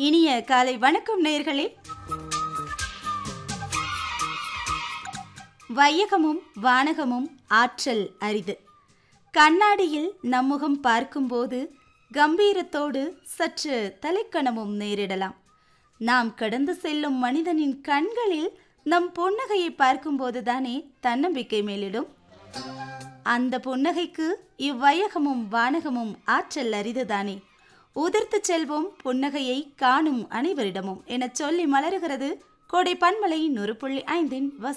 இனிய காலை வணக்கம் நேயர்களே வையகமும் வானகமும் ஆற்றல் அரிது கண்ணாடியில் நம்முகம் பார்க்கும்போது கம்பீரத்தோடு சற்று தலைக்கணமும் நேரிடலாம் நாம் கடந்து செல்லும் மனிதனின் கண்களில் நம் புன்னகையை பார்க்கும்போதுதானே தன்னம்பிக்கை மேலிடும் அந்த புன்னகைக்கு இவ்வையகமும் வானகமும் ஆற்றல் அரிதுதானே உதிர்த்து செல்வோம் புன்னகையை காணும் அனைவரிடமும் எனச் சொல்லி மலருகிறது கோடை பன்மலை நூறு புள்ளி ஐந்தின் வச